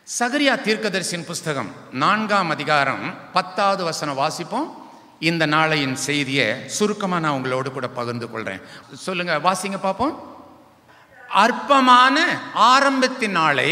சகரியா தீர்க்கதரிசியின் புஸ்தகம் நான்காம் அதிகாரம் பத்தாவது வசனம் வாசிப்போம் இந்த நாளையின் செய்தியை சுருக்கமாக நான் உங்களோடு கூட பகிர்ந்து கொள்கிறேன் சொல்லுங்க வாசிங்க பார்ப்போம் அற்பமான ஆரம்பத்தின் நாளை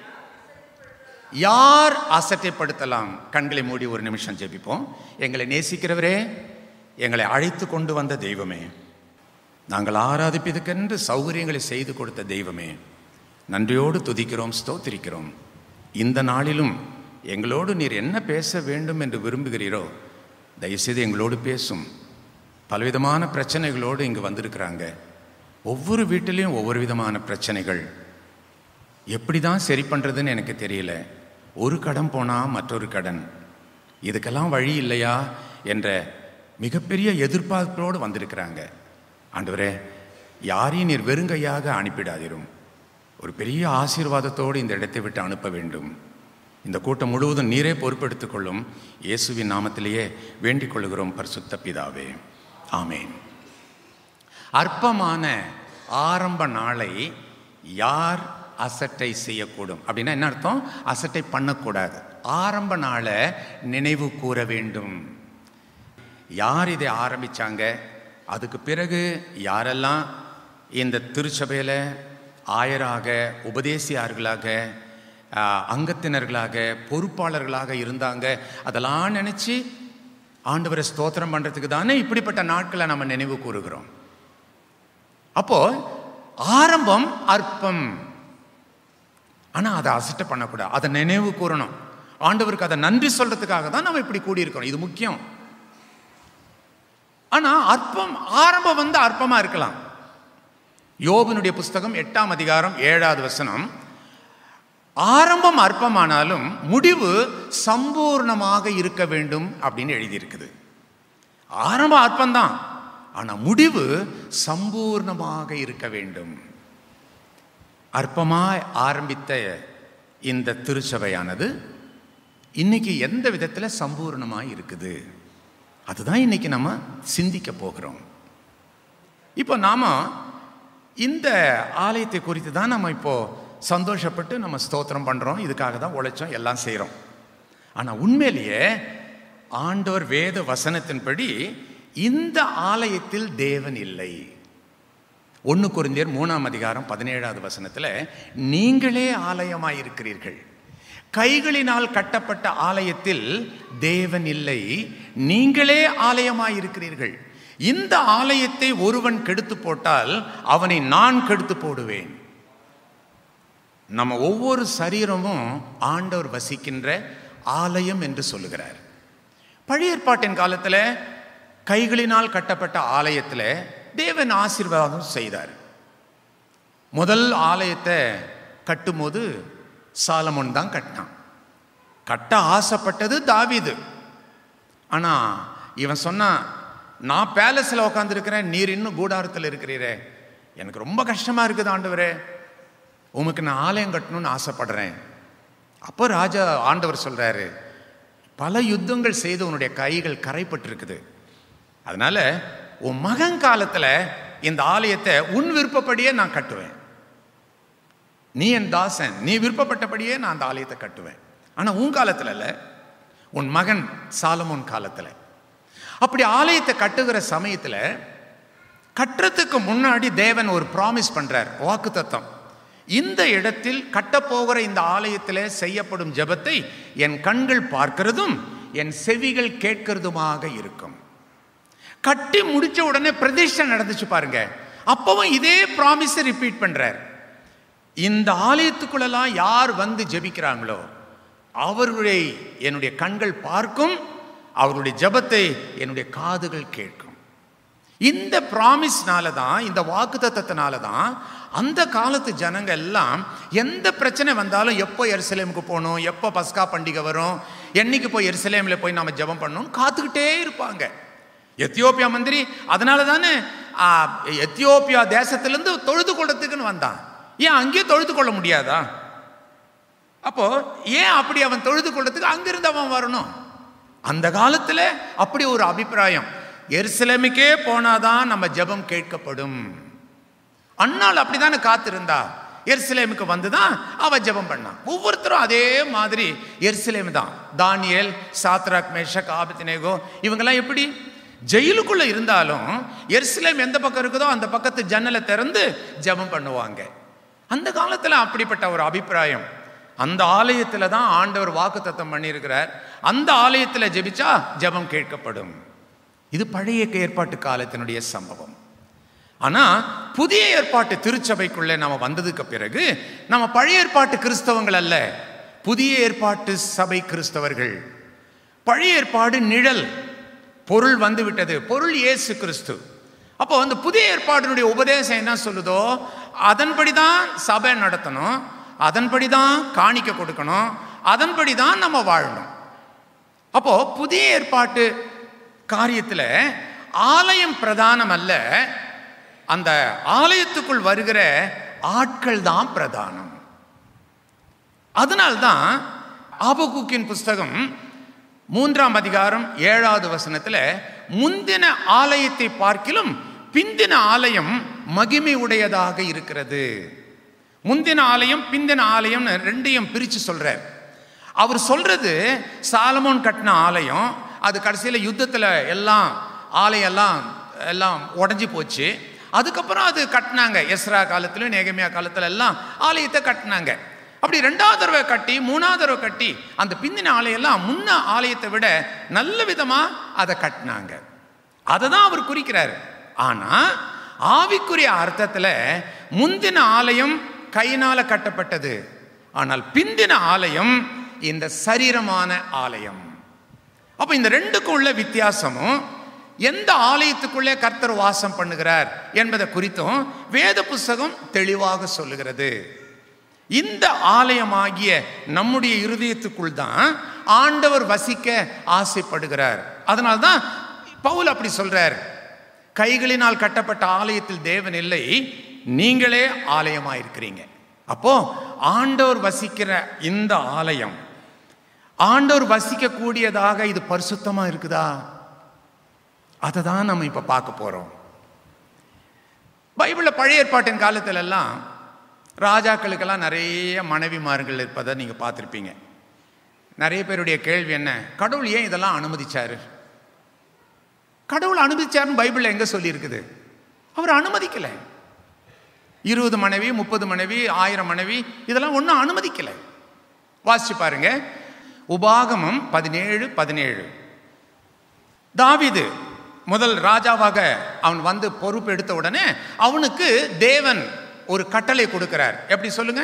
யார் அசட்டைப்படுத்தலாம் கண்களை மூடி ஒரு நிமிஷம் ஜெபிப்போம் எங்களை நேசிக்கிறவரே எங்களை அழைத்து கொண்டு வந்த தெய்வமே நாங்கள் ஆராதிப்பதற்கென்று சௌகரியங்களை செய்து கொடுத்த தெய்வமே நன்றியோடு துதிக்கிறோம் ஸ்தோத்திரிக்கிறோம் இந்த நாளிலும் எங்களோடு நீர் என்ன பேச வேண்டும் என்று விரும்புகிறீரோ தயவுசெய்து எங்களோடு பேசும் பலவிதமான பிரச்சனைகளோடு இங்கு வந்திருக்கிறாங்க ஒவ்வொரு வீட்டிலையும் ஒவ்வொரு விதமான பிரச்சனைகள் எப்படி தான் சரி பண்ணுறதுன்னு எனக்கு தெரியல ஒரு கடன் போனால் மற்றொரு கடன் இதுக்கெல்லாம் வழி இல்லையா என்ற மிகப்பெரிய எதிர்பார்ப்போடு வந்திருக்கிறாங்க ஆண்டவரே யாரையும் நீர் வெறுங்கையாக அனுப்பிடாதிரும் ஒரு பெரிய ஆசீர்வாதத்தோடு இந்த இடத்தை விட்டு அனுப்ப வேண்டும் இந்த கூட்டம் முழுவதும் நீரே பொறுப்பெடுத்துக் கொள்ளும் இயேசுவின் நாமத்திலேயே வேண்டிக் கொள்கிறோம் பரிசுத்த பிதாவே ஆமேன் அற்பமான ஆரம்ப நாளை யார் அசட்டை செய்யக்கூடும் அப்படின்னா என்ன அர்த்தம் அசட்டை பண்ணக்கூடாது ஆரம்ப நாளை நினைவு கூற வேண்டும் யார் இதை ஆரம்பிச்சாங்க அதுக்கு பிறகு யாரெல்லாம் இந்த திருச்சபையில் ஆயராக உபதேசியார்களாக ஆஹ், அங்கத்தினர்களாக பொறுப்பாளர்களாக இருந்தாங்க அதெல்லாம் நினச்சி ஆண்டவரை ஸ்தோத்திரம் பண்ணுறதுக்கு தானே இப்படிப்பட்ட நாட்களை நம்ம நினைவு கூறுகிறோம் அப்போ ஆரம்பம் அற்பம் ஆனால் அதை அசட்டை பண்ணக்கூடாது அதை நினைவு கூறணும் ஆண்டவருக்கு அதை நன்றி சொல்றதுக்காக தான் நம்ம இப்படி கூடியிருக்கிறோம் இது முக்கியம் ஆனா அற்பம் ஆரம்பம் வந்து அற்பமா இருக்கலாம் யோபனுடைய புஸ்தகம் எட்டாம் அதிகாரம் ஏழாவது வசனம் ஆரம்பம் அற்பமானாலும் முடிவு சம்பூர்ணமாக இருக்க வேண்டும் அப்படின்னு எழுதியிருக்குது ஆரம்பம் அற்பம்தான் ஆனா முடிவு சம்பூர்ணமாக இருக்க வேண்டும் அற்பமாய் ஆரம்பித்த இந்த திருச்சபையானது இன்னைக்கு எந்த விதத்தில் சம்பூர்ணமாக இருக்குது அதுதான் இன்னைக்கு நம்ம சிந்திக்க போகிறோம் இப்போ நாம இந்த ஆலயத்தை குறித்து தான் நம்ம இப்போ சந்தோஷப்பட்டு நம்ம ஸ்தோத்திரம் பண்ணுறோம் இதுக்காக தான் உழைச்சோம் எல்லாம் செய்கிறோம் ஆனால் உண்மையிலேயே ஆண்டவர் வேத வசனத்தின்படி இந்த ஆலயத்தில் தேவன் இல்லை ஒன்று குருந்தியர் மூணாம் அதிகாரம் பதினேழாவது வசனத்தில் நீங்களே ஆலயமாய் இருக்கிறீர்கள் கைகளினால் கட்டப்பட்ட ஆலயத்தில் தேவன் இல்லை நீங்களே ஆலயமாய் இருக்கிறீர்கள் இந்த ஆலயத்தை ஒருவன் கெடுத்து போட்டால் அவனை நான் கெடுத்து போடுவேன் நம்ம ஒவ்வொரு சரீரமும் ஆண்டவர் வசிக்கின்ற ஆலயம் என்று சொல்லுகிறார் பழைய ஏற்பாட்டின் காலத்தில் கைகளினால் கட்டப்பட்ட ஆலயத்தில் தேவன் ஆசீர்வாதம் செய்தார் முதல் ஆலயத்தை கட்டும்போது சாலமோன் தான் கட்டினான் கட்ட ஆசைப்பட்டது தாவீது ஆனால் இவன் சொன்னான் நான் பேலஸில் உட்காந்துருக்கிறேன் நீர் இன்னும் கூடாரத்தில் இருக்கிறீரே எனக்கு ரொம்ப கஷ்டமாக இருக்குது ஆண்டவரே உமக்கு நான் ஆலயம் கட்டணும்னு ஆசைப்படுறேன் அப்போ ராஜா ஆண்டவர் சொல்கிறாரு பல யுத்தங்கள் செய்து உன்னுடைய கைகள் கரைப்பட்டிருக்குது அதனால உன் மகன் காலத்தில் இந்த ஆலயத்தை உன் விருப்பப்படியே நான் கட்டுவேன் நீ என் தாசன் நீ விருப்பப்பட்டபடியே நான் அந்த ஆலயத்தை கட்டுவேன் ஆனால் உன் காலத்தில் இல்லை உன் மகன் சாலமோன் காலத்தில் அப்படி ஆலயத்தை கட்டுகிற சமயத்தில் கட்டுறதுக்கு முன்னாடி தேவன் ஒரு ப்ராமிஸ் பண்றார் வாக்கு தத்தம் இந்த இடத்தில் கட்டப்போகிற இந்த ஆலயத்தில் செய்யப்படும் ஜெபத்தை என் கண்கள் பார்க்கிறதும் என் செவிகள் கேட்கிறதுமாக இருக்கும் கட்டி முடிச்ச உடனே பிரதிஷ்டை நடந்துச்சு பாருங்க அப்பவும் இதே ப்ராமிஸை ரிப்பீட் பண்றார் இந்த ஆலயத்துக்குள்ளெல்லாம் யார் வந்து ஜெபிக்கிறாங்களோ அவர்களுடைய என்னுடைய கண்கள் பார்க்கும் அவருடைய ஜெபத்தை என்னுடைய காதுகள் கேட்கும் இந்த ப்ராமிஸ்னால தான் இந்த வாக்குத்தத்தத்தினால தான் அந்த காலத்து ஜனங்க எல்லாம் எந்த பிரச்சனை வந்தாலும் எப்போ எருசலேமுக்கு போகணும் எப்போ பஸ்கா பண்டிகை வரும் என்னைக்கு போய் எருசலேமில் போய் நம்ம ஜெபம் பண்ணணும் காத்துக்கிட்டே இருப்பாங்க எத்தியோப்பியா மந்திரி அதனால தானே ஆ, எத்தியோப்பியா தேசத்திலேருந்து தொழுது கொள்றதுக்குன்னு வந்தான் ஏன் அங்கேயே தொழுது கொள்ள முடியாதா அப்போ ஏன் அப்படி அவன் தொழுது கொள்றதுக்கு அங்கிருந்து அவன் வரணும் அந்த காலத்துல அப்படி ஒரு அபிப்பிராயம் எருசலேமுக்கே போனாதான் நம்ம ஜெபம் கேட்கப்படும் அண்ணாள் அப்படிதானே காத்திருந்தா எருசலேமுக்கு வந்து தான் அவ ஜெபம் பண்ணான் ஒவ்வொருத்தரும் அதே மாதிரி எருசலேம் தான் தானியேல் சாத்ராக் மேஷக் ஆபத்தினேகோ இவங்கெல்லாம் எப்படி ஜெயிலுக்குள்ள இருந்தாலும் எருசலேம் எந்த பக்கம் இருக்குதோ அந்த பக்கத்து ஜன்னலை திறந்து ஜெபம் பண்ணுவாங்க அந்த காலத்துல அப்படிப்பட்ட ஒரு அபிப்பிராயம் அந்த ஆலயத்துல தான் ஆண்டவர் வாக்குத்தத்தம் பண்ணியிருக்கிறார் அந்த ஆலயத்துல ஜெபிச்சா ஜெபம் கேட்கப்படும் இது பழைய ஏற்பாட்டு காலத்தினுடைய சம்பவம் ஆனா புதிய ஏற்பாட்டு திருச்சபைக்குள்ளே நாம வந்ததுக்கு பிறகு நம்ம பழைய ஏற்பாட்டு கிறிஸ்தவங்கள் அல்ல புதிய ஏற்பாட்டு சபை கிறிஸ்தவர்கள் பழைய ஏற்பாடு நிழல் பொருள் வந்து விட்டது பொருள் இயேசு கிறிஸ்து அப்போ வந்து புதிய ஏற்பாட்டினுடைய உபதேசம் என்ன சொல்லுதோ அதன்படி தான் சபை நடத்தணும் அதன்படி தான் காணிக்க கொடுக்கணும் அதன்படி தான் நம்ம வாழணும் அப்போ புதிய ஏற்பாட்டு காரியத்தில் ஆலயம் பிரதானம் அல்ல அந்த ஆலயத்துக்குள் வருகிற ஆட்கள் தான் பிரதானம் அதனால்தான் ஆபகுக்கின் புஸ்தகம் மூன்றாம் அதிகாரம் ஏழாவது வசனத்துல முந்தின ஆலயத்தை பார்க்கிலும் பிந்தின ஆலயம் மகிமை உடையதாக இருக்கிறது முந்தின ஆலயம் பிந்தின ஆலயம் ரெண்டையும் பிரிச்சு சொல்றார் அவர் சொல்றது சாலமோன் கட்டின ஆலயம் அது கடைசியில் யுத்தத்தில் எல்லாம் ஆலயம் எல்லாம் எல்லாம் உடஞ்சி போச்சு அதுக்கப்புறம் அது கட்டினாங்க எஸ்ரா காலத்திலும் நேகமியா காலத்துல எல்லாம் ஆலயத்தை கட்டினாங்க அப்படி ரெண்டாவது தடவை கட்டி மூணாவது தடவை கட்டி அந்த பிந்தின ஆலயம்லாம் முன்ன ஆலயத்தை விட நல்ல விதமா அதை கட்டினாங்க அதை தான் அவர் குறிக்கிறார் ஆனா ஆவிக்குரிய அர்த்தத்துல முந்தின ஆலயம் கையினால கட்டப்பட்டது ஆனால் பிந்தின ஆலயம் இந்த சரீரமான ஆலயம் அப்ப இந்த ரெண்டுக்கும் உள்ள வித்தியாசமும் எந்த ஆலயத்துக்குள்ளே கர்த்தர் வாசம் பண்ணுகிறார் என்பதை குறித்தும் வேத புஸ்தகம் தெளிவாக சொல்லுகிறது இந்த ஆலயமாகிய நம்முடைய இருதயத்துக்குள் தான் ஆண்டவர் வசிக்க ஆசைப்படுகிறார் அதனால்தான் பவுல் அப்படி சொல்றார் கைகளினால் கட்டப்பட்ட ஆலயத்தில் தேவன் இல்லை நீங்களே ஆலயமாயிருக்கிறீங்க அப்போ ஆண்டவர் வசிக்கிற இந்த ஆலயம் ஆண்டவர் வசிக்க கூடியதாக இது பரிசுத்தமா இருக்குதா அதை தான் நம்ம இப்ப பார்க்க போறோம் பைபிளில் பழைய ஏற்பாட்டின் காலத்துல எல்லாம் ராஜாக்களுக்கெல்லாம் நிறைய மனைவிமார்கள் இருப்பதை நீங்க பார்த்துருப்பீங்க நிறைய பேருடைய கேள்வி என்ன கடவுள் ஏன் இதெல்லாம் அனுமதிச்சாரு கடவுள் அனுமதிச்சாருன்னு பைபிளில் எங்க சொல்லி இருக்குது அவர் அனுமதிக்கல இருபது மனைவி முப்பது மனைவி ஆயிரம் மனைவி இதெல்லாம் ஒன்றும் அனுமதிக்கல வாசிச்சு பாருங்க உபாகமம் பதினேழு பதினேழு தாவிது முதல் ராஜாவாக அவன் வந்து பொறுப்பு எடுத்த உடனே அவனுக்கு தேவன் ஒரு கட்டளை கொடுக்கிறார் எப்படி சொல்லுங்க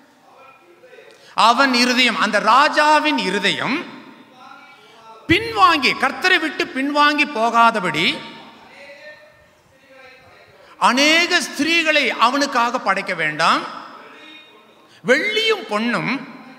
அவன் இருதயம் அந்த ராஜாவின் இருதயம் பின்வாங்கி கர்த்தரை விட்டு பின்வாங்கி போகாதபடி அநேக ஸ்திரீகளை அவனுக்காக படைக்க வேண்டாம் வெள்ளியும் பொண்ணும்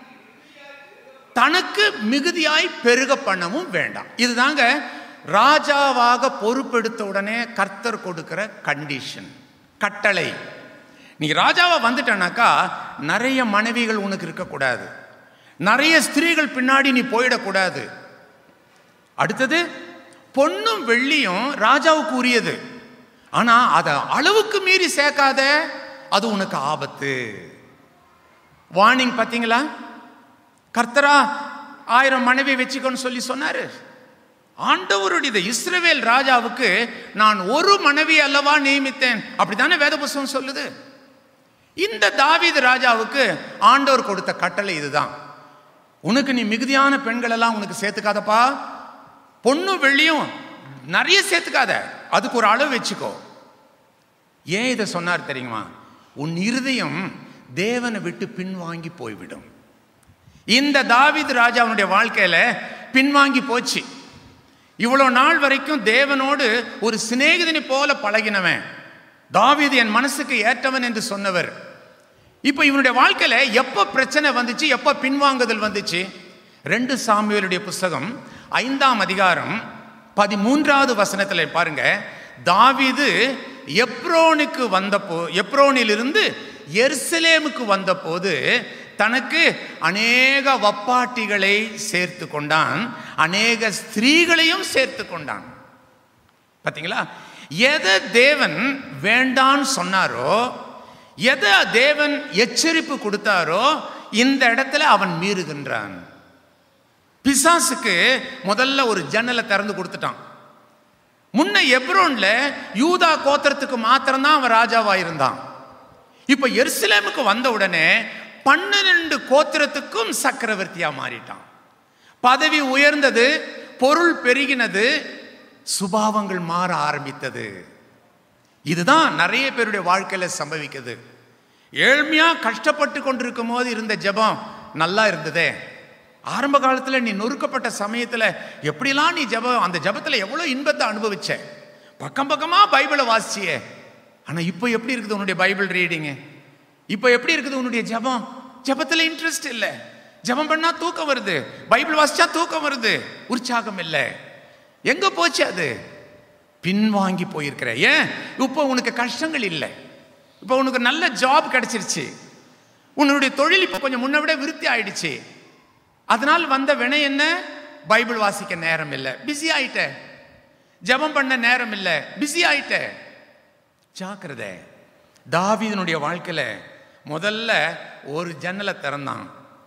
தனக்கு மிகுதியாய் பெருக பண்ணவும் வேண்டாம் இதுதாங்க ராஜாவாக பொறுப்பெடுத்த உடனே கர்த்தர் கொடுக்கிற கண்டிஷன் கட்டளை நீ ராஜாவா வந்துட்டனாக்கா நிறைய மனைவிகள் உனக்கு இருக்கக்கூடாது நிறைய ஸ்திரீகள் பின்னாடி நீ போயிடக்கூடாது அடுத்தது பொண்ணும் வெள்ளியும் ராஜாவுக்கு உரியது ஆனா அதை அளவுக்கு மீறி சேர்க்காத அது உனக்கு ஆபத்து வார்னிங் பார்த்தீங்களா கர்த்தரா ஆயிரம் மனைவி வச்சுக்கோன்னு சொல்லி சொன்னாரு ஆண்டவருடைய இஸ்ரவேல் ராஜாவுக்கு நான் ஒரு மனைவி அல்லவா நியமித்தேன் அப்படித்தானே வேத புஸ்தகம் சொல்லுது இந்த தாவீது ராஜாவுக்கு ஆண்டவர் கொடுத்த கட்டளை இதுதான் உனக்கு நீ மிகுதியான பெண்கள் எல்லாம் உனக்கு சேர்த்துக்காதப்பா பொண்ணு வெள்ளியும் நிறைய சேர்த்துக்காத அதுக்கு ஒரு அளவு வச்சுக்கோ ஏன் இதை சொன்னார் தெரியுமா உன் இருதயம் தேவனை விட்டு பின்வாங்கி போய்விடும் இந்த தாவீது ராஜாவுடைய வாழ்க்கையில பின்வாங்கி போச்சு இவ்வளவு நாள் வரைக்கும் தேவனோடு ஒரு சிநேகிதனை போல பழகினவன் தாவீது என் மனசுக்கு ஏற்றவன் என்று சொன்னவர் இப்போ இவனுடைய வாழ்க்கையில எப்ப பிரச்சனை வந்துச்சு எப்ப பின்வாங்குதல் வந்துச்சு ரெண்டு சாமியலுடைய புஸ்தகம் ஐந்தாம் அதிகாரம் பதிமூன்றாவது வசனத்துல பாருங்க தாவீது எப்ரோனுக்கு வந்தப்போ எப்ரோனிலிருந்து எருசலேமுக்கு வந்தபோது தனக்கு அநேக வப்பாட்டிகளை சேர்த்து கொண்டான் அநேக ஸ்திரீகளையும் சேர்த்து கொண்டான் பாத்தீங்களா எதை தேவன் வேண்டான்னு சொன்னாரோ எதை தேவன் எச்சரிப்பு கொடுத்தாரோ இந்த இடத்துல அவன் மீறுகின்றான் பிசாசுக்கு முதல்ல ஒரு ஜன்னலை திறந்து கொடுத்துட்டான் முன்ன எப்ரோன்ல யூதா கோத்திரத்துக்கு மாத்திரம்தான் அவன் ராஜாவா இருந்தான் இப்ப எருசலேமுக்கு வந்த உடனே பன்னிரண்டு கோத்திரத்துக்கும் சக்கரவர்த்தியா மாறிட்டான் பதவி உயர்ந்தது பொருள் பெருகினது சுபாவங்கள் மாற ஆரம்பித்தது இதுதான் நிறைய பேருடைய வாழ்க்கையில சம்பவிக்குது ஏழ்மையா கஷ்டப்பட்டு கொண்டிருக்கும் போது இருந்த ஜெபம் நல்லா இருந்ததே ஆரம்ப காலத்துல நீ நொறுக்கப்பட்ட சமயத்துல எப்படிலாம் நீ ஜெபம் அந்த ஜெபத்துல எவ்வளவு இன்பத்தை அனுபவிச்ச பக்கம் பக்கமா பைபிளை வாசிச்சியே ஆனா இப்போ எப்படி இருக்குது உன்னுடைய பைபிள் ரீடிங்கு இப்போ எப்படி இருக்குது உன்னுடைய ஜெபம் ஜெபத்துல இன்ட்ரெஸ்ட் இல்லை ஜெபம் பண்ணா தூக்கம் வருது பைபிள் வாசிச்சா தூக்கம் வருது உற்சாகம் இல்லை எங்க போச்சு அது பின்வாங்கி போயிருக்கிற ஏன் இப்போ உனக்கு கஷ்டங்கள் இல்லை இப்போ உனக்கு நல்ல ஜாப் கிடைச்சிருச்சு உன்னுடைய தொழில் இப்போ கொஞ்சம் முன்ன விட விருத்தி ஆயிடுச்சு அதனால் வந்த வினை என்ன பைபிள் வாசிக்க நேரம் இல்லை பிஸி ஆயிட்ட ஜெபம் பண்ண நேரம் இல்லை பிஸி ஆயிட்ட ஜாக்கிரதை தாவீதனுடைய வாழ்க்கையில முதல்ல ஒரு ஜன்னலை திறந்தான்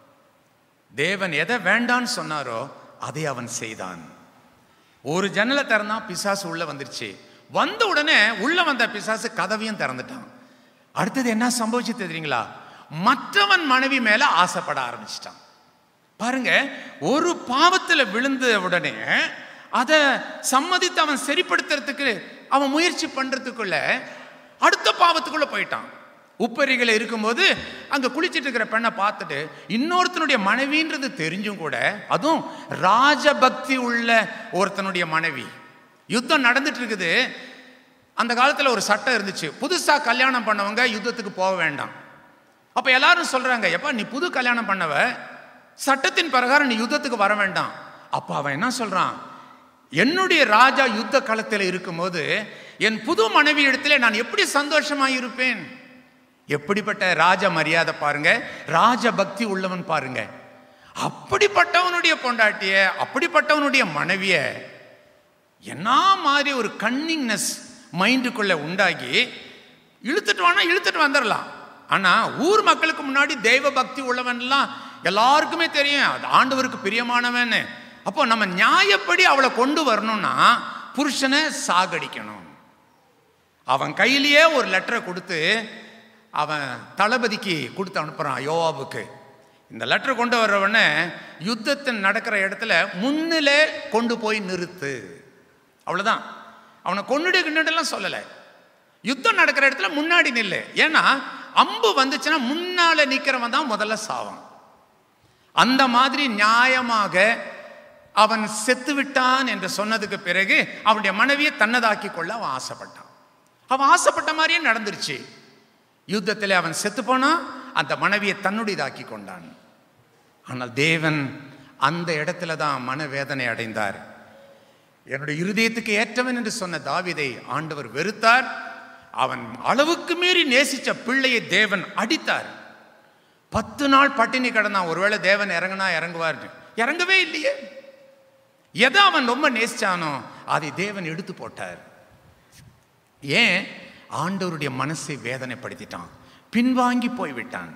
தேவன் எதை வேண்டான்னு சொன்னாரோ அதை அவன் செய்தான் ஒரு ஜன்னலை திறந்தான் பிசாசு உள்ள வந்துருச்சு வந்த உடனே உள்ள வந்த பிசாசு கதவையும் திறந்துட்டான் அடுத்தது என்ன சம்பவிச்சு தெரியுங்களா மற்றவன் மனைவி மேல ஆசைப்பட ஆரம்பிச்சிட்டான் பாருங்க ஒரு பாவத்துல விழுந்த உடனே அதை சம்மதித்து அவன் சரிப்படுத்துறதுக்கு அவன் முயற்சி பண்றதுக்குள்ள அடுத்த பாவத்துக்குள்ள போயிட்டான் உப்பரிகளை இருக்கும்போது அங்க குளிச்சிட்டு இருக்கிற பெண்ணை பார்த்துட்டு இன்னொருத்தனுடைய மனைவின்றது தெரிஞ்சும் கூட அதுவும் ராஜபக்தி உள்ள ஒருத்தனுடைய மனைவி யுத்தம் நடந்துட்டு இருக்குது அந்த காலத்துல ஒரு சட்டம் இருந்துச்சு புதுசா கல்யாணம் பண்ணவங்க யுத்தத்துக்கு போக வேண்டாம் அப்ப எல்லாரும் சொல்றாங்க எப்பா நீ புது கல்யாணம் பண்ணவ சட்டத்தின் பிரகாரம் நீ யுத்தத்துக்கு வர வேண்டாம் அப்ப அவன் என்ன சொல்றான் என்னுடைய ராஜா யுத்த களத்தில் இருக்கும்போது என் புது மனைவி இடத்துல நான் எப்படி சந்தோஷமா இருப்பேன் எப்படிப்பட்ட ராஜ மரியாதை பாருங்க ராஜ பக்தி உள்ளவன் பாருங்க அப்படிப்பட்டவனுடைய பொண்டாட்டிய அப்படிப்பட்டவனுடைய மனைவிய என்ன மாதிரி ஒரு கன்னிங்னஸ் மைண்டுக்குள்ள உண்டாகி இழுத்துட்டு வானா இழுத்துட்டு வந்துடலாம் ஆனா ஊர் மக்களுக்கு முன்னாடி தெய்வ பக்தி உள்ளவன்லாம் எல்லாருக்குமே தெரியும் அது ஆண்டவருக்கு பிரியமானவன் அப்போ நம்ம நியாயப்படி அவளை கொண்டு வரணும்னா புருஷனை சாகடிக்கணும் அவன் கையிலேயே ஒரு லெட்டரை கொடுத்து அவன் தளபதிக்கு கொடுத்து அனுப்புறான் யோவாபுக்கு இந்த லெட்டர் கொண்டு வர்றவன யுத்தத்தின் நடக்கிற இடத்துல முன்னிலே கொண்டு போய் நிறுத்து அவ்வளவுதான் அவனை கொன்னுடு கிண்ணுடெல்லாம் சொல்லலை யுத்தம் நடக்கிற இடத்துல முன்னாடி நில்லு ஏன்னா அம்பு வந்துச்சுன்னா முன்னால நிக்கிறவன் தான் முதல்ல சாவான் அந்த மாதிரி நியாயமாக அவன் செத்து விட்டான் என்று சொன்னதுக்கு பிறகு அவனுடைய மனைவியை தன்னதாக்கி கொள்ள அவன் ஆசைப்பட்டான் அவன் ஆசைப்பட்ட மாதிரியே நடந்துருச்சு யுத்தத்தில் அவன் செத்து போனான் அந்த மனைவியை தன்னுடையதாக்கி கொண்டான் ஆனால் தேவன் அந்த இடத்துல தான் மனவேதனை அடைந்தார் என்னுடைய இருதயத்துக்கு ஏற்றவன் என்று சொன்ன தாவிதை ஆண்டவர் வெறுத்தார் அவன் அளவுக்கு மீறி நேசிச்ச பிள்ளையை தேவன் அடித்தார் பத்து நாள் பட்டினி கிடந்தான் ஒருவேளை தேவன் இறங்குனா இறங்குவார் இறங்கவே இல்லையே எதை அவன் ரொம்ப நேசிச்சானோ அதை தேவன் எடுத்து போட்டார் ஏன் ஆண்டவருடைய மனசை வேதனைப்படுத்திட்டான் பின்வாங்கி போய்விட்டான்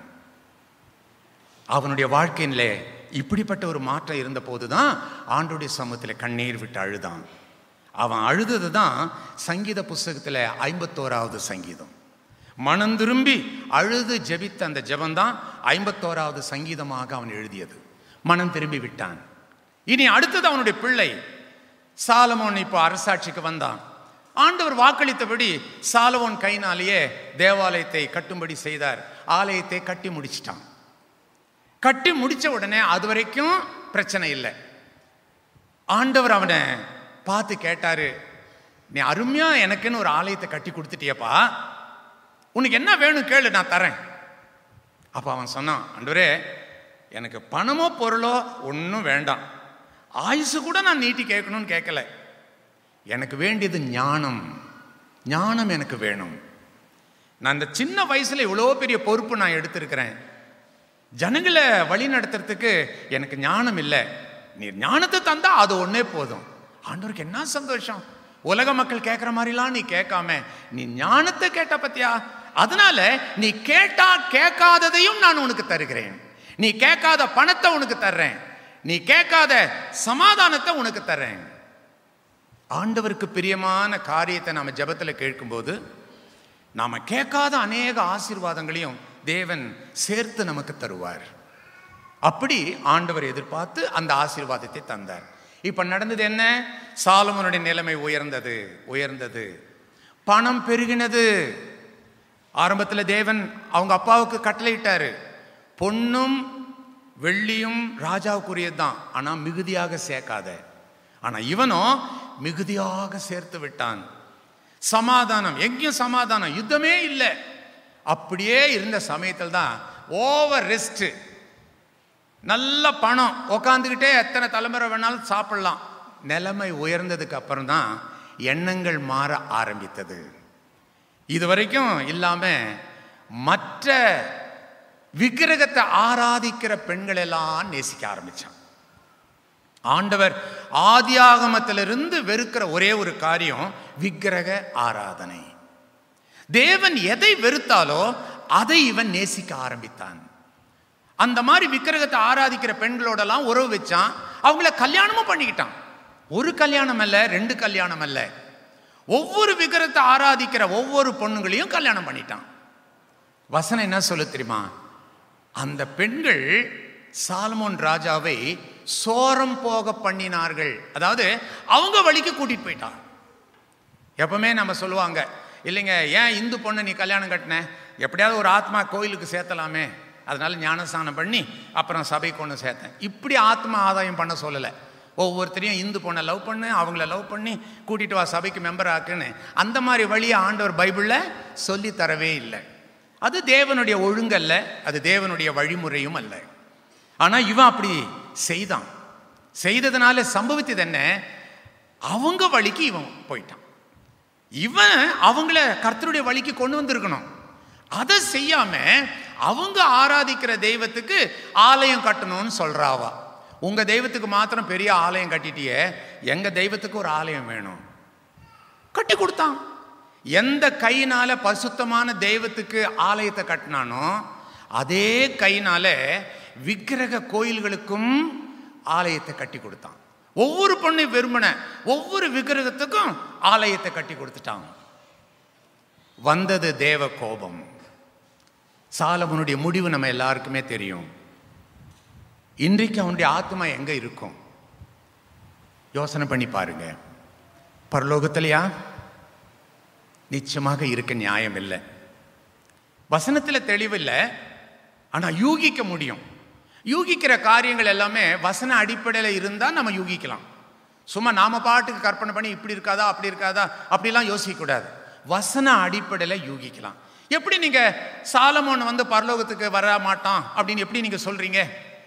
அவனுடைய வாழ்க்கையில இப்படிப்பட்ட ஒரு மாற்றம் இருந்த போதுதான் ஆண்டோடைய சமூகத்தில் கண்ணீர் விட்டு அழுதான் அவன் அழுதது தான் சங்கீத புஸ்தகத்தில் ஐம்பத்தோராவது சங்கீதம் மனம் திரும்பி அழுது ஜெபித்த அந்த ஜெபந்தான் ஐம்பத்தோராவது சங்கீதமாக அவன் எழுதியது மனம் திரும்பி விட்டான் இனி அடுத்தது அவனுடைய பிள்ளை சாலமோன் இப்போ அரசாட்சிக்கு வந்தான் ஆண்டவர் வாக்களித்தபடி சாலவோன் கைனாலேயே தேவாலயத்தை கட்டும்படி செய்தார் ஆலயத்தை கட்டி முடிச்சிட்டான் கட்டி முடிச்ச உடனே அது வரைக்கும் பிரச்சனை இல்லை ஆண்டவர் அவனை பார்த்து கேட்டாரு நீ அருமையா எனக்குன்னு ஒரு ஆலயத்தை கட்டி கொடுத்துட்டியப்பா உனக்கு என்ன வேணும் கேளு நான் தரேன் அப்போ அவன் சொன்னான் ஆண்டவரே எனக்கு பணமோ பொருளோ ஒன்றும் வேண்டாம் ஆயுசு கூட நான் நீட்டி கேட்கணும்னு கேட்கல எனக்கு வேண்டியது ஞானம் ஞானம் எனக்கு வேணும் நான் இந்த சின்ன வயசுல இவ்வளோ பெரிய பொறுப்பு நான் எடுத்திருக்கிறேன் ஜனங்களை வழி நடத்துறதுக்கு எனக்கு ஞானம் இல்லை நீ ஞானத்தை தந்தா அது ஒன்னே போதும் ஆண்டவருக்கு என்ன சந்தோஷம் உலக மக்கள் கேட்குற மாதிரிலாம் நீ கேட்காம நீ ஞானத்தை கேட்ட பத்தியா அதனால நீ கேட்டா கேட்காததையும் நான் உனக்கு தருகிறேன் நீ கேட்காத பணத்தை உனக்கு தர்றேன் நீ கேட்காத சமாதானத்தை உனக்கு தர்றேன் ஆண்டவருக்கு பிரியமான காரியத்தை நாம ஜெபத்துல கேட்கும்போது நாம கேட்காத அநேக ஆசீர்வாதங்களையும் தேவன் சேர்த்து நமக்கு தருவார் அப்படி ஆண்டவர் எதிர்பார்த்து அந்த ஆசீர்வாதத்தை தந்தார் இப்ப நடந்தது என்ன சாலமோனுடைய நிலைமை உயர்ந்தது உயர்ந்தது பணம் பெருகினது ஆரம்பத்துல தேவன் அவங்க அப்பாவுக்கு கட்டளையிட்டாரு பொன்னும் வெள்ளியும் ராஜாவுக்குரியது தான் ஆனா மிகுதியாக சேர்க்காத ஆனா இவனும் மிகுதியாக சேர்த்து விட்டான் சமாதானம் எங்கேயும் சமாதானம் யுத்தமே இல்லை அப்படியே இருந்த சமயத்தில் தான் ஓவர் ரெஸ்ட் நல்ல பணம் உக்காந்துக்கிட்டே எத்தனை தலைமுறை வேணாலும் சாப்பிடலாம் நிலைமை உயர்ந்ததுக்கு அப்புறம் தான் எண்ணங்கள் மாற ஆரம்பித்தது இது வரைக்கும் இல்லாம மற்ற விக்கிரகத்தை ஆராதிக்கிற பெண்கள் எல்லாம் நேசிக்க ஆரம்பிச்சான் ஆண்டவர் ஆதியாகமத்திலிருந்து வெறுக்கிற ஒரே ஒரு காரியம் விக்கிரக ஆராதனை தேவன் எதை வெறுத்தாலோ அதை இவன் நேசிக்க ஆரம்பித்தான் அந்த மாதிரி விக்கிரகத்தை ஆராதிக்கிற பெண்களோடலாம் உறவு வச்சான் அவங்கள கல்யாணமும் பண்ணிக்கிட்டான் ஒரு கல்யாணம் அல்ல ரெண்டு கல்யாணம் அல்ல ஒவ்வொரு விக்கிரகத்தை ஆராதிக்கிற ஒவ்வொரு பொண்ணுங்களையும் கல்யாணம் பண்ணிட்டான் வசனம் என்ன சொல்ல தெரியுமா அந்த பெண்கள் சாலமோன் ராஜாவை சோரம் போக பண்ணினார்கள் அதாவது அவங்க வழிக்கு கூட்டிட்டு போயிட்டான் எப்பவுமே நம்ம சொல்லுவாங்க இல்லைங்க ஏன் இந்து பொண்ணு நீ கல்யாணம் கட்டின எப்படியாவது ஒரு ஆத்மா கோயிலுக்கு சேர்த்தலாமே அதனால ஞானஸ்தானம் பண்ணி அப்புறம் சபைக்கு ஒன்று சேர்த்தேன் இப்படி ஆத்மா ஆதாயம் பண்ண சொல்லலை ஒவ்வொருத்தரையும் இந்து பொண்ணை லவ் பண்ணு அவங்கள லவ் பண்ணி கூட்டிட்டு வா சபைக்கு மெம்பர் ஆக்குன்னு அந்த மாதிரி வழியை ஆண்டவர் பைபிளில் சொல்லி தரவே இல்லை அது தேவனுடைய ஒழுங்கல்ல அது தேவனுடைய வழிமுறையும் அல்ல ஆனா இவன் அப்படி செய்தான் செய்ததுனால சம்பவித்தது என்ன அவங்க வழிக்கு இவன் போயிட்டான் இவன் அவங்கள கர்த்தருடைய வழிக்கு கொண்டு வந்திருக்கணும் அதை செய்யாம அவங்க ஆராதிக்கிற தெய்வத்துக்கு ஆலயம் கட்டணும்னு சொல்றாவா உங்க தெய்வத்துக்கு மாத்திரம் பெரிய ஆலயம் கட்டிட்டியே எங்க தெய்வத்துக்கு ஒரு ஆலயம் வேணும் கட்டி கொடுத்தான் எந்த கையினால பரிசுத்தமான தெய்வத்துக்கு ஆலயத்தை கட்டினானோ அதே கையினால விக்கிரக கோயில்களுக்கும் ஆலயத்தை கட்டி கொடுத்தான் ஒவ்வொரு பொண்ணை விரும்பின ஒவ்வொரு விக்கிரகத்துக்கும் ஆலயத்தை கட்டி கொடுத்துட்டான் வந்தது தேவ கோபம் சாலமனுடைய முடிவு நம்ம எல்லாருக்குமே தெரியும் இன்றைக்கு அவனுடைய ஆத்மா எங்க இருக்கும் யோசனை பண்ணி பாருங்க பரலோகத்திலையா நிச்சயமாக இருக்க நியாயம் இல்லை வசனத்தில் தெளிவில்லை ஆனா யூகிக்க முடியும் யூகிக்கிற காரியங்கள் எல்லாமே வசன அடிப்படையில் இருந்தால் நம்ம யூகிக்கலாம் சும்மா நாம பாட்டுக்கு கற்பனை பண்ணி இப்படி இருக்காதா அப்படி இருக்காதா அப்படிலாம் யோசிக்கக்கூடாது வசன அடிப்படையில் யூகிக்கலாம் எப்படி நீங்க சாலமோன் வந்து பரலோகத்துக்கு வர மாட்டான் அப்படின்னு எப்படி நீங்க சொல்றீங்க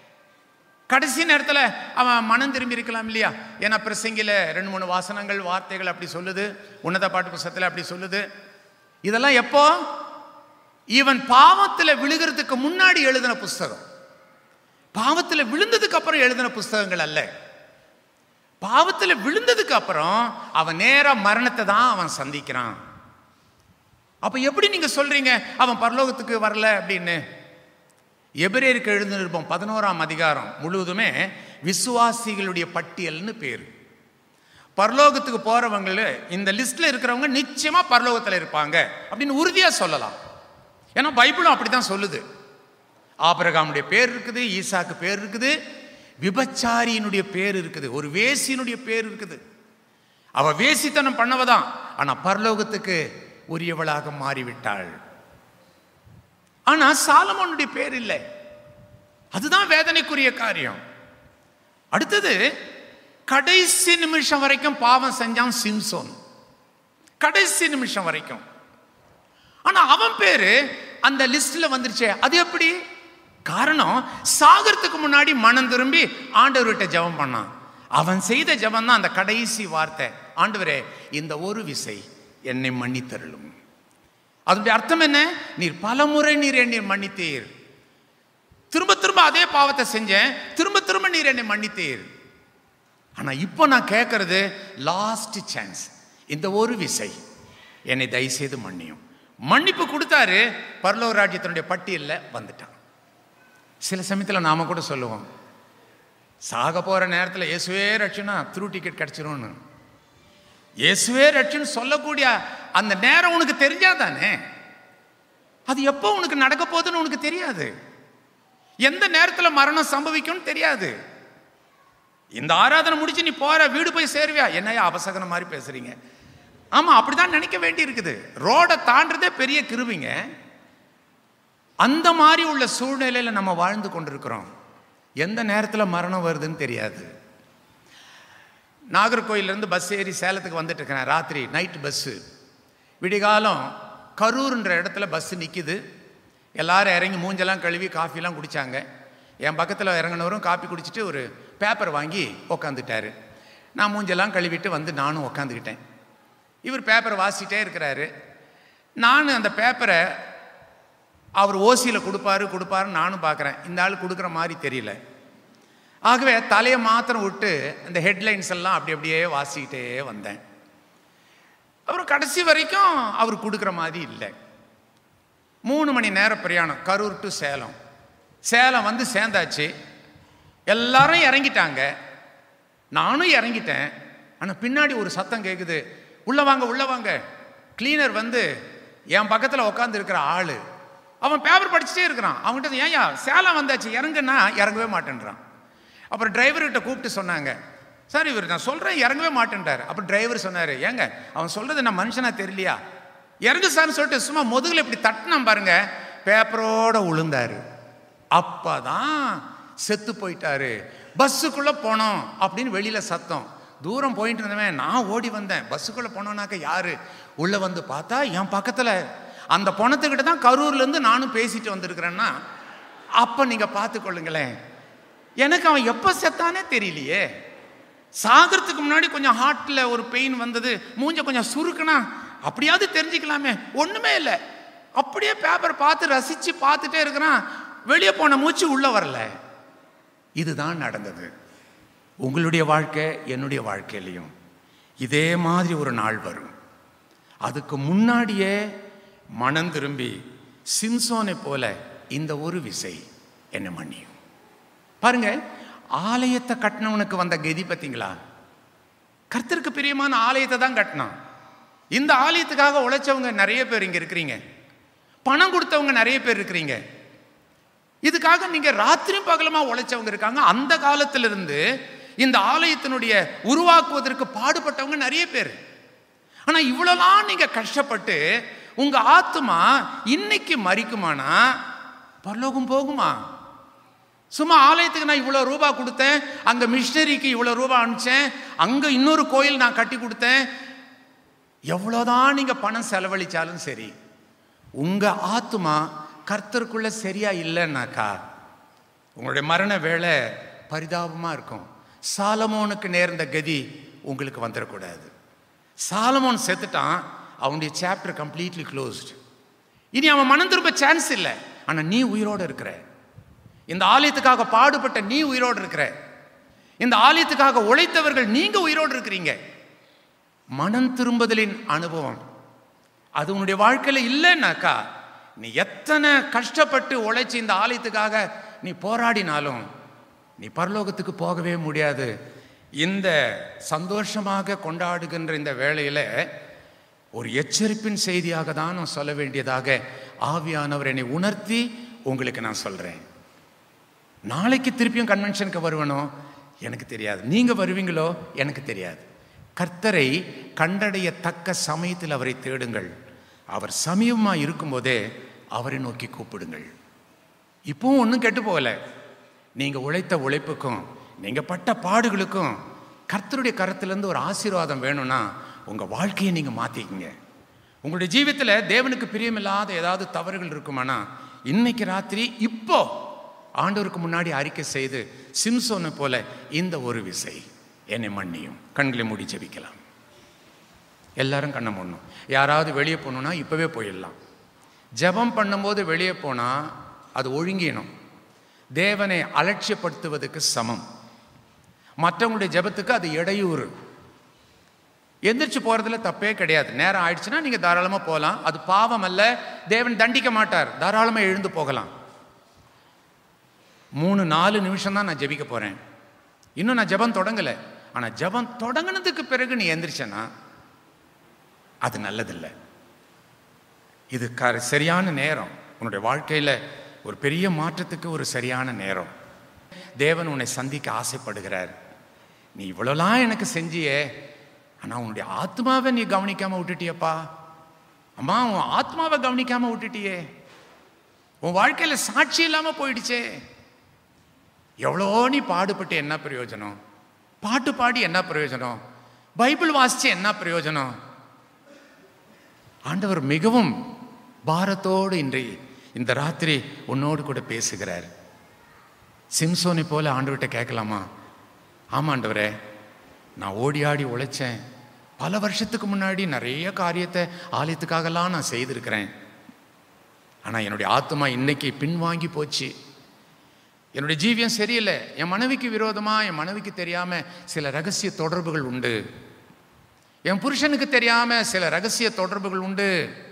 கடைசி நேரத்தில் அவன் மனம் திரும்பி இருக்கலாம் இல்லையா ஏன்னா பிரசங்கில ரெண்டு மூணு வாசனங்கள் வார்த்தைகள் அப்படி சொல்லுது உன்னத பாட்டு புஸ்தகத்தில் அப்படி சொல்லுது இதெல்லாம் எப்போ இவன் பாவத்தில் விழுகிறதுக்கு முன்னாடி எழுதின புஸ்தகம் பாவத்தில் விழுந்ததுக்கு அப்புறம் எழுதின புஸ்தகங்கள் அல்ல பாவத்தில் விழுந்ததுக்கு அப்புறம் அவன் நேரா மரணத்தை தான் அவன் சந்திக்கிறான் அப்ப எப்படி நீங்க சொல்றீங்க அவன் பரலோகத்துக்கு வரல அப்படின்னு எபிரேருக்கு எழுந்திருப்போம் பதினோராம் அதிகாரம் முழுவதுமே விசுவாசிகளுடைய பட்டியல்னு பேர் பரலோகத்துக்கு போறவங்க இந்த லிஸ்ட்ல இருக்கிறவங்க நிச்சயமா பரலோகத்தில் இருப்பாங்க அப்படின்னு உறுதியா சொல்லலாம் ஏன்னா பைபிளும் அப்படிதான் சொல்லுது ஆபரகாமுடைய பேர் இருக்குது ஈசாக்கு பேர் இருக்குது விபச்சாரியினுடைய பேர் இருக்குது ஒரு வேசியினுடைய பேர் இருக்குது அவ வேசித்தனம் பண்ணவதான் ஆனா பரலோகத்துக்கு உரியவளாக மாறிவிட்டாள் ஆனா சாலமோனுடைய பேர் இல்லை அதுதான் வேதனைக்குரிய காரியம் அடுத்தது கடைசி நிமிஷம் வரைக்கும் பாவம் செஞ்சான் சிம்சோன் கடைசி நிமிஷம் வரைக்கும் ஆனா அவன் பேரு அந்த லிஸ்ட்ல வந்துருச்சே அது எப்படி காரணம் சாகறதுக்கு முன்னாடி மனம் திரும்பி ஆண்டவர்கிட்ட ஜெபம் பண்ணான் அவன் செய்த ஜெபம் தான் அந்த கடைசி வார்த்தை ஆண்டவரே இந்த ஒரு விசை என்னை மன்னித்தருளும் அதனுடைய அர்த்தம் என்ன நீர் பலமுறை நீர் என்னை மன்னித்தீர் திரும்ப திரும்ப அதே பாவத்தை செஞ்சேன் திரும்ப திரும்ப நீர் என்னை மன்னித்தீர் ஆனா இப்போ நான் கேட்கறது லாஸ்ட் சான்ஸ் இந்த ஒரு விசை என்னை தயவுசெய்து மன்னியும் மன்னிப்பு கொடுத்தாரு பரலோக ராஜ்யத்தினுடைய பட்டியலில் வந்துட்டான் சில சமயத்தில் நாம கூட சொல்லுவோம் சாக போகிற நேரத்தில் இயேசுவே ரட்சனா த்ரூ டிக்கெட் கிடச்சிரும்னு இயேசுவே ரட்சன்னு சொல்லக்கூடிய அந்த நேரம் உனக்கு தெரிஞ்சாதானே அது எப்போ உனக்கு நடக்க போகுதுன்னு உனக்கு தெரியாது எந்த நேரத்தில் மரணம் சம்பவிக்கும்னு தெரியாது இந்த ஆராதனை முடிச்சு நீ போற வீடு போய் சேருவியா என்னையா அபசகனம் மாதிரி பேசுறீங்க ஆமா அப்படிதான் நினைக்க வேண்டி இருக்குது ரோடை தாண்டதே பெரிய கிருவிங்க அந்த மாதிரி உள்ள சூழ்நிலையில நம்ம வாழ்ந்து கொண்டிருக்கிறோம் எந்த நேரத்தில் மரணம் வருதுன்னு தெரியாது நாகர்கோயிலேருந்து பஸ் ஏறி சேலத்துக்கு வந்துட்டு இருக்கிறேன் ராத்திரி நைட் பஸ்ஸு விடிகாலம் கரூர்ன்ற இடத்துல பஸ் நிற்கிது எல்லாரும் இறங்கி மூஞ்செல்லாம் கழுவி காஃபிலாம் குடித்தாங்க என் பக்கத்தில் இறங்கினவரும் காப்பி குடிச்சிட்டு ஒரு பேப்பர் வாங்கி உக்காந்துட்டாரு நான் மூஞ்செல்லாம் கழுவிட்டு வந்து நானும் உக்காந்துக்கிட்டேன் இவர் பேப்பரை வாசிட்டே இருக்கிறாரு நான் அந்த பேப்பரை அவர் ஓசியில் கொடுப்பாரு கொடுப்பாருன்னு நானும் பார்க்குறேன் இந்த ஆள் கொடுக்குற மாதிரி தெரியல ஆகவே தலையை மாத்திரம் விட்டு அந்த ஹெட்லைன்ஸ் எல்லாம் அப்படி அப்படியே வாசிக்கிட்டே வந்தேன் அப்புறம் கடைசி வரைக்கும் அவர் கொடுக்குற மாதிரி இல்லை மூணு மணி நேர பிரயாணம் கரூர் டு சேலம் சேலம் வந்து சேர்ந்தாச்சு எல்லாரும் இறங்கிட்டாங்க நானும் இறங்கிட்டேன் ஆனால் பின்னாடி ஒரு சத்தம் கேட்குது உள்ள வாங்க உள்ள வாங்க கிளீனர் வந்து என் பக்கத்தில் உட்காந்து இருக்கிற ஆள் அவன் பேப்பர் படிச்சுட்டே இருக்கிறான் அவன்கிட்ட ஏன்யா சேலம் வந்தாச்சு இறங்குன்னா இறங்கவே மாட்டேன்றான் அப்புறம் டிரைவர்கிட்ட கூப்பிட்டு சொன்னாங்க சார் இவர் நான் சொல்கிறேன் இறங்கவே மாட்டேன்ட்டார் அப்புறம் டிரைவர் சொன்னார் ஏங்க அவன் சொல்கிறது நான் மனுஷனா தெரியலையா இறங்கு சார்னு சொல்லிட்டு சும்மா முதுகில் இப்படி தட்டினான் பாருங்க பேப்பரோட உளுந்தாரு அப்பதான் செத்து போயிட்டாரு பஸ்ஸுக்குள்ளே போனோம் அப்படின்னு வெளியில் சத்தம் தூரம் போயிட்டு இருந்தவன் நான் ஓடி வந்தேன் பஸ்ஸுக்குள்ளே போனோன்னாக்க யாரு உள்ளே வந்து பார்த்தா என் பக்கத்தில் அந்த பணத்துக்கிட்ட தான் கரூர்லேருந்து நானும் பேசிட்டு வந்திருக்கிறேன்னா அப்போ நீங்கள் பார்த்துக்கொள்ளுங்களேன் எனக்கு அவன் எப்போ செத்தானே தெரியலையே சாகிறதுக்கு முன்னாடி கொஞ்சம் ஹார்ட்டில் ஒரு பெயின் வந்தது மூஞ்ச கொஞ்சம் சுருக்குனா அப்படியாவது தெரிஞ்சுக்கலாமே ஒன்றுமே இல்லை அப்படியே பேப்பர் பார்த்து ரசித்து பார்த்துட்டே இருக்கிறான் வெளியே போன மூச்சு உள்ளே வரல இதுதான் நடந்தது உங்களுடைய வாழ்க்கை என்னுடைய வாழ்க்கையிலையும் இதே மாதிரி ஒரு நாள் வரும் அதுக்கு முன்னாடியே மனம் திரும்பி சிம்சோனை போல இந்த ஒரு விசை என்ன மன்னியும் பாருங்க ஆலயத்தை கட்டினவனுக்கு வந்த கதி பார்த்தீங்களா கர்த்தருக்கு பிரியமான ஆலயத்தை தான் கட்டினான் இந்த ஆலயத்துக்காக உழைச்சவங்க நிறைய பேர் இங்க இருக்கிறீங்க பணம் கொடுத்தவங்க நிறைய பேர் இருக்கிறீங்க இதுக்காக நீங்க ராத்திரியும் பகலமா உழைச்சவங்க இருக்காங்க அந்த காலத்திலிருந்து இந்த ஆலயத்தினுடைய உருவாக்குவதற்கு பாடுபட்டவங்க நிறைய பேர் ஆனா இவ்வளவுலாம் நீங்க கஷ்டப்பட்டு உங்க ஆத்மா இன்னைக்கு மறிக்குமானா பரலோகம் போகுமா சும்மா ஆலயத்துக்கு நான் இவ்வளோ ரூபா கொடுத்தேன் அங்கே மிஷினரிக்கு இவ்வளோ ரூபா அனுப்பிச்சேன் அங்கே இன்னொரு கோயில் நான் கட்டி கொடுத்தேன் எவ்வளோதான் நீங்கள் பணம் செலவழிச்சாலும் சரி உங்கள் ஆத்மா கர்த்தருக்குள்ள சரியா இல்லைன்னாக்கா உங்களுடைய மரண வேலை பரிதாபமாக இருக்கும் சாலமோனுக்கு நேர்ந்த கதி உங்களுக்கு வந்துடக்கூடாது சாலமோன் செத்துட்டான் அவனுடைய சாப்டர் கம்ப்ளீட்லி க்ளோஸ்டு இனி அவன் மனம் திரும்ப சான்ஸ் இல்லை ஆனால் நீ உயிரோடு இருக்கிற இந்த ஆலயத்துக்காக பாடுபட்ட நீ உயிரோடு இருக்கிற இந்த ஆலயத்துக்காக உழைத்தவர்கள் நீங்க உயிரோடு இருக்கிறீங்க மனம் திரும்புதலின் அனுபவம் அது உன்னுடைய வாழ்க்கையில் இல்லைன்னாக்கா நீ எத்தனை கஷ்டப்பட்டு உழைச்சி இந்த ஆலயத்துக்காக நீ போராடினாலும் நீ பரலோகத்துக்கு போகவே முடியாது இந்த சந்தோஷமாக கொண்டாடுகின்ற இந்த வேளையில் ஒரு எச்சரிப்பின் செய்தியாக தான் நான் சொல்ல வேண்டியதாக ஆவியானவர் என்னை உணர்த்தி உங்களுக்கு நான் சொல்கிறேன் நாளைக்கு திருப்பியும் கன்வென்ஷனுக்கு வருவனோ எனக்கு தெரியாது நீங்கள் வருவீங்களோ எனக்கு தெரியாது கர்த்தரை கண்டடையத்தக்க சமயத்தில் அவரை தேடுங்கள் அவர் சமீபமாக இருக்கும்போதே அவரை நோக்கி கூப்பிடுங்கள் இப்பவும் ஒன்றும் கெட்டு போகல நீங்கள் உழைத்த உழைப்புக்கும் நீங்கள் பட்ட பாடுகளுக்கும் கர்த்தருடைய கரத்திலேருந்து ஒரு ஆசீர்வாதம் வேணும்னா உங்கள் வாழ்க்கையை நீங்கள் மாற்றிக்கிங்க உங்களுடைய ஜீவித்தில் தேவனுக்கு பிரியமில்லாத ஏதாவது தவறுகள் இருக்குமானா இன்னைக்கு ராத்திரி இப்போ ஆண்டவருக்கு முன்னாடி அறிக்கை செய்து சிம்சோனை போல இந்த ஒரு விசை என்னை மன்னியும் கண்களை மூடி ஜெபிக்கலாம் எல்லாரும் கண்ணை மூடணும் யாராவது வெளியே போகணுன்னா இப்போவே போயிடலாம் ஜெபம் பண்ணும்போது வெளியே போனால் அது ஒழுங்கினும் தேவனை அலட்சியப்படுத்துவதற்கு சமம் மற்றவங்களுடைய ஜெபத்துக்கு அது இடையூறு எந்திரிச்சு போறதுல தப்பே கிடையாது நேரம் ஆயிடுச்சுன்னா நீங்க தாராளமா போகலாம் அது பாவம் அல்ல தேவன் தண்டிக்க மாட்டார் தாராளமா எழுந்து போகலாம் மூணு நாலு நிமிஷம் தான் நான் ஜெபிக்க போறேன் இன்னும் நான் ஜெபம் தொடங்கலை ஆனா ஜெபம் தொடங்கினதுக்கு பிறகு நீ எந்திரிச்சனா அது நல்லதில்லை இது க சரியான நேரம் உன்னுடைய வாழ்க்கையில் ஒரு பெரிய மாற்றத்துக்கு ஒரு சரியான நேரம் தேவன் உன்னை சந்திக்க ஆசைப்படுகிறார் நீ இவ்வளோலாம் எனக்கு செஞ்சியே ஆனால் உன்னுடைய ஆத்மாவை நீ கவனிக்காம விட்டுட்டியப்பா அம்மா உன் ஆத்மாவை கவனிக்காம விட்டுட்டியே உன் வாழ்க்கையில் சாட்சி இல்லாமல் போயிடுச்சே எவ்வளோ நீ பாடுபட்டு என்ன பிரயோஜனம் பாட்டு பாடி என்ன பிரயோஜனம் பைபிள் வாசிச்சு என்ன பிரயோஜனம் ஆண்டவர் மிகவும் பாரத்தோடு இன்றை இந்த ராத்திரி உன்னோடு கூட பேசுகிறார் சிம்சோனை போல ஆண்டவர்கிட்ட கேட்கலாமா ஆமா ஆண்டவரே நான் ஓடி ஆடி உழைச்சேன் பல வருஷத்துக்கு முன்னாடி நிறைய காரியத்தை ஆலயத்துக்காகலாம் நான் செய்திருக்கிறேன் ஆனால் என்னுடைய ஆத்மா இன்னைக்கு பின்வாங்கி போச்சு என்னுடைய ஜீவியம் சரியில்லை என் மனைவிக்கு விரோதமாக என் மனைவிக்கு தெரியாமல் சில ரகசிய தொடர்புகள் உண்டு என் புருஷனுக்கு தெரியாமல் சில ரகசிய தொடர்புகள் உண்டு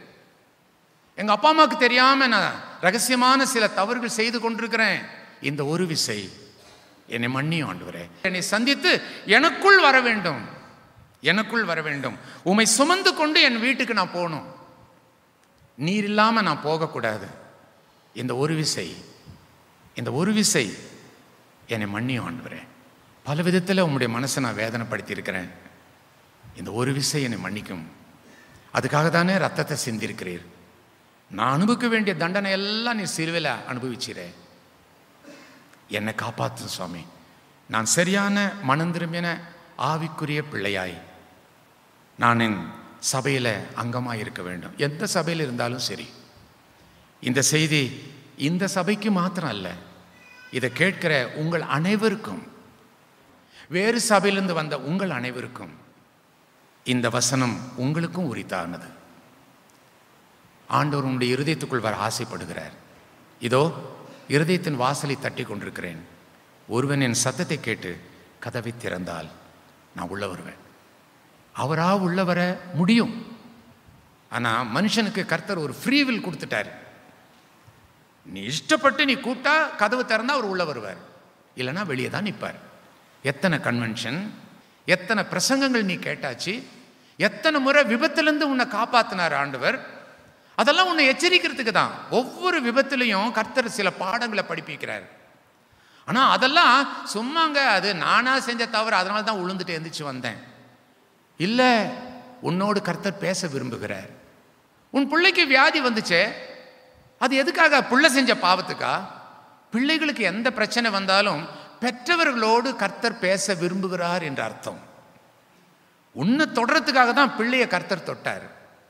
எங்கள் அப்பா அம்மாவுக்கு தெரியாமல் நான் ரகசியமான சில தவறுகள் செய்து கொண்டிருக்கிறேன் இந்த ஒரு விசை என்னை மன்னியும் ஆண்டவரே என்னை சந்தித்து எனக்குள் வர வேண்டும் எனக்குள் வர வேண்டும் உமை சுமந்து கொண்டு என் வீட்டுக்கு நான் போகணும் நீர் இல்லாமல் நான் போகக்கூடாது இந்த ஒரு விசை இந்த ஒரு விசை என்னை மன்னியும் ஆண்டவரே பல விதத்தில் உங்களுடைய மனசை நான் வேதனைப்படுத்தி இருக்கிறேன் இந்த ஒரு விசை என்னை மன்னிக்கும் அதுக்காக தானே ரத்தத்தை சிந்திருக்கிறீர் நான் அனுபவிக்க வேண்டிய தண்டனை எல்லாம் நீ சிலுவையில் அனுபவிச்சிரே என்னை காப்பாற்றும் சுவாமி நான் சரியான மனம் திரும்பின ஆவிக்குரிய பிள்ளையாய் நான் என் சபையில் அங்கமாக இருக்க வேண்டும் எந்த சபையில் இருந்தாலும் சரி இந்த செய்தி இந்த சபைக்கு மாத்திரம் அல்ல இதை கேட்கிற உங்கள் அனைவருக்கும் வேறு சபையிலிருந்து வந்த உங்கள் அனைவருக்கும் இந்த வசனம் உங்களுக்கும் உரித்தானது ஆண்டவர் உங்களுடைய இருதயத்துக்குள் வர ஆசைப்படுகிறார் இதோ இருதயத்தின் வாசலை தட்டி கொண்டிருக்கிறேன் ஒருவன் என் சத்தத்தை கேட்டு கதவை திறந்தால் நான் உள்ள வருவேன் அவரா உள்ள வர முடியும் ஆனால் மனுஷனுக்கு கர்த்தர் ஒரு ஃப்ரீவில் கொடுத்துட்டார் நீ இஷ்டப்பட்டு நீ கூப்பிட்டா கதவு திறந்தா அவர் உள்ள வருவார் இல்லைன்னா வெளியே தான் நிற்பார் எத்தனை கன்வென்ஷன் எத்தனை பிரசங்கங்கள் நீ கேட்டாச்சு எத்தனை முறை விபத்திலிருந்து உன்னை காப்பாத்தினார் ஆண்டவர் அதெல்லாம் உன்னை எச்சரிக்கிறதுக்கு தான் ஒவ்வொரு விபத்திலையும் கர்த்தர் சில பாடங்களை படிப்பிக்கிறார் ஆனால் அதெல்லாம் சும்மாங்க அது நானா செஞ்ச தவறு அதனால தான் உளுந்துட்டு எந்திரிச்சு வந்தேன் இல்லை உன்னோடு கர்த்தர் பேச விரும்புகிறார் உன் பிள்ளைக்கு வியாதி வந்துச்சே அது எதுக்காக பிள்ளை செஞ்ச பாவத்துக்கா பிள்ளைகளுக்கு எந்த பிரச்சனை வந்தாலும் பெற்றவர்களோடு கர்த்தர் பேச விரும்புகிறார் என்ற அர்த்தம் உன்னை தொடரத்துக்காக தான் பிள்ளைய கர்த்தர் தொட்டார்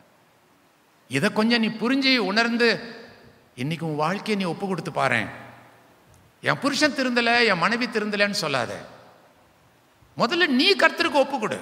இதை கொஞ்சம் நீ புரிஞ்சு உணர்ந்து இன்னைக்கு உன் வாழ்க்கையை நீ ஒப்பு கொடுத்து பாரு என் புருஷன் திருந்தல என் மனைவி திருந்தலன்னு சொல்லாத முதல்ல நீ கர்த்தருக்கு ஒப்பு கொடு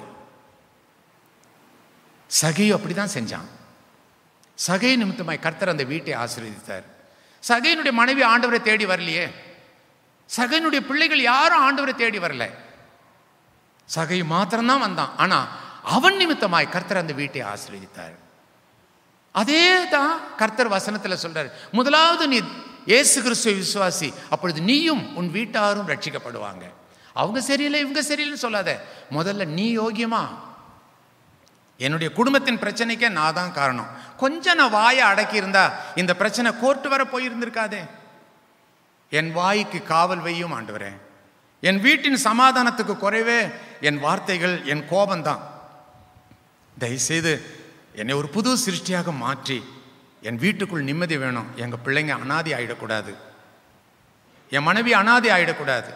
சகையு அப்படிதான் செஞ்சான் சகை நிமித்தமாய் கர்த்தர் அந்த வீட்டை ஆசீர்வதித்தார் சகையினுடைய மனைவி ஆண்டவரை தேடி வரலையே சகையினுடைய பிள்ளைகள் யாரும் ஆண்டவரை தேடி வரல சகை மாத்திரம்தான் வந்தான் ஆனா அவன் நிமித்தமாய் கர்த்தர் அந்த வீட்டை ஆசீர்வதித்தார் அதே தான் கர்த்தர் வசனத்தில் சொல்றாரு முதலாவது நீ இயேசு கிறிஸ்துவ விசுவாசி அப்பொழுது நீயும் உன் வீட்டாரும் ரட்சிக்கப்படுவாங்க அவங்க சரியில்லை இவங்க சரியில்லைன்னு சொல்லாத முதல்ல நீ யோகியமா என்னுடைய குடும்பத்தின் பிரச்சனைக்கே நான் தான் காரணம் கொஞ்சம் நான் வாயை அடக்கி இருந்தா இந்த பிரச்சனை கோர்ட்டு வர போயிருந்திருக்காதே என் வாய்க்கு காவல் வையும் ஆண்டவரே என் வீட்டின் சமாதானத்துக்கு குறைவே என் வார்த்தைகள் என் கோபம்தான் தயவுசெய்து என்னை ஒரு புது சிருஷ்டியாக மாற்றி என் வீட்டுக்குள் நிம்மதி வேணும் எங்கள் பிள்ளைங்க அனாதி ஆயிடக்கூடாது என் மனைவி அனாதி ஆயிடக்கூடாது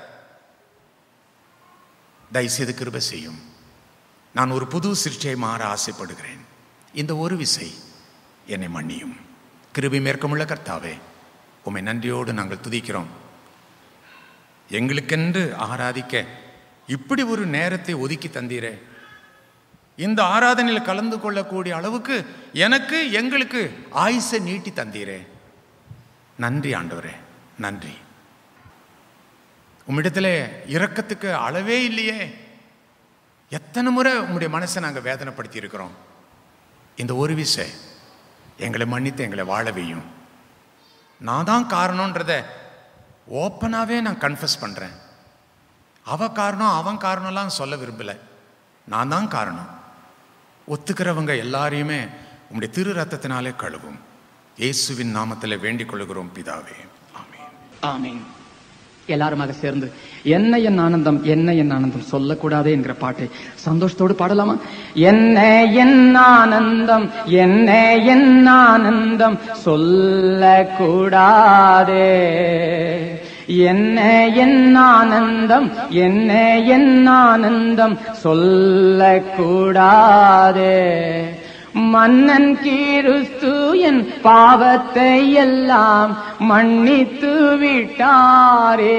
தயவுசெய்து கிருபை செய்யும் நான் ஒரு புது சிருஷ்டியை மாற ஆசைப்படுகிறேன் இந்த ஒரு விசை என்னை மன்னியும் கிருபை மேற்கமுள்ள கர்த்தாவே உம்மை நன்றியோடு நாங்கள் துதிக்கிறோம் எங்களுக்கென்று ஆராதிக்க இப்படி ஒரு நேரத்தை ஒதுக்கி தந்தீரே இந்த ஆராதனையில் கலந்து கொள்ளக்கூடிய அளவுக்கு எனக்கு எங்களுக்கு ஆயுசை நீட்டி தந்தீரே நன்றி ஆண்டவரே நன்றி உம்மிடத்தில் இரக்கத்துக்கு அளவே இல்லையே எத்தனை முறை உங்களுடைய மனசை நாங்கள் வேதனைப்படுத்தி இருக்கிறோம் இந்த ஒரு விசை எங்களை மன்னித்து எங்களை வாழ வையும் நான் தான் காரணன்றத ஓப்பனாகவே நான் கன்ஃபஸ் பண்ணுறேன் அவ காரணம் அவன் காரணம்லாம் சொல்ல விரும்பலை நான் தான் காரணம் ஒத்துக்கிறவங்க எல்லாரையுமே உம்முடைய திரு ரத்தத்தினாலே கழுவும் இயேசுவின் நாமத்தில் வேண்டிக் கொள்கிறோம் பிதாவே ஆமென் ஆமீன் எல்லாருமாக சேர்ந்து என்ன என் ஆனந்தம் என்ன என் ஆனந்தம் சொல்லக்கூடாதே என்கிற பாட்டை சந்தோஷத்தோடு பாடலாமா என்ன என் ஆனந்தம் என்ன என் ஆனந்தம் சொல்லக்கூடாதே என்ன என் ஆனந்தம் என்ன என் ஆனந்தம் சொல்லக்கூடாதே மன்னன் கிறிஸ்து என் பாவத்தை எல்லாம் மன்னித்து விட்டாரே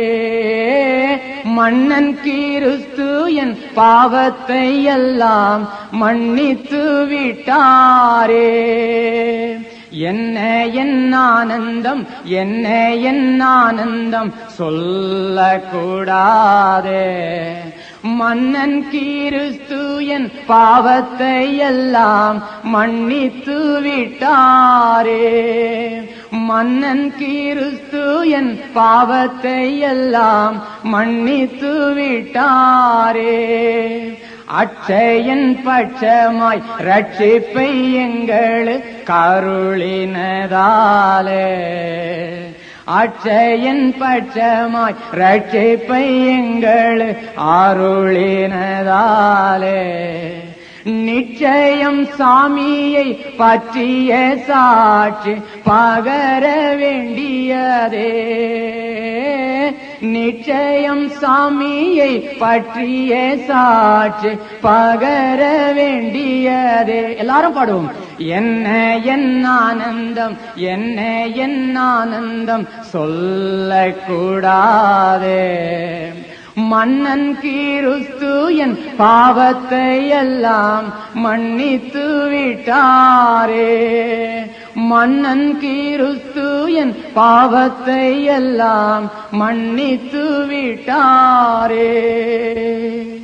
மன்னன் கிறிஸ்து என் பாவத்தை எல்லாம் மன்னித்து விட்டாரே என்ன என் ஆனந்தம் என்ன என் ஆனந்தம் சொல்லக்கூடாதே மன்னன் கிறிஸ்து என் பாவத்தை எல்லாம் மன்னித்து விட்டாரே மன்னன் கிறிஸ்து என் பாவத்தை எல்லாம் மன்னித்து விட்டாரே அச்சயன் பட்சமாய் ரட்சிப்பை எங்கள் கருளினதாலே அச்சயன் பட்சமாய் ரட்சிப்பை எங்கள் அருளினதாலே நிச்சயம் சாமியை பற்றிய சாட்சி பகர வேண்டியதே நிச்சயம் சாமியை பற்றிய சாட்சி பகர வேண்டியதே எல்லாரும் பாடுவோம் என்ன என் ஆனந்தம் என்ன என் ஆனந்தம் சொல்லக்கூடாதே மன்னன் கிறிஸ்து என் பாவத்தை எல்லாம் மன்னித்து விட்டாரே மன்னன் கிறிஸ்து என் பாவத்தை எல்லாம் மன்னித்து விட்டாரே